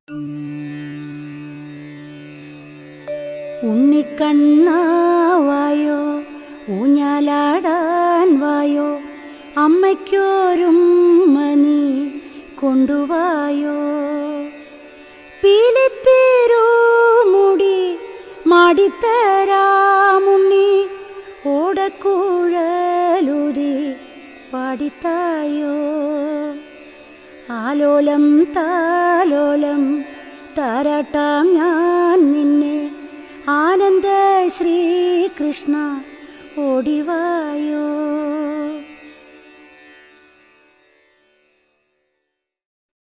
ഉണ്ണിക്കണ്ണാവായോ ഊഞ്ഞാലാടാൻ വായോ അമ്മയ്ക്കോരും മണി കൊണ്ടുവായോ പീലിത്തേരോ മുടി മാടിത്തരാമുണ്ണി ഓടക്കുഴലുതി പാടിത്തായോ ആലോലം താലോലം താരാട്ടാം ഞാൻ നിന്നെ ആനന്ദ ശ്രീകൃഷ്ണ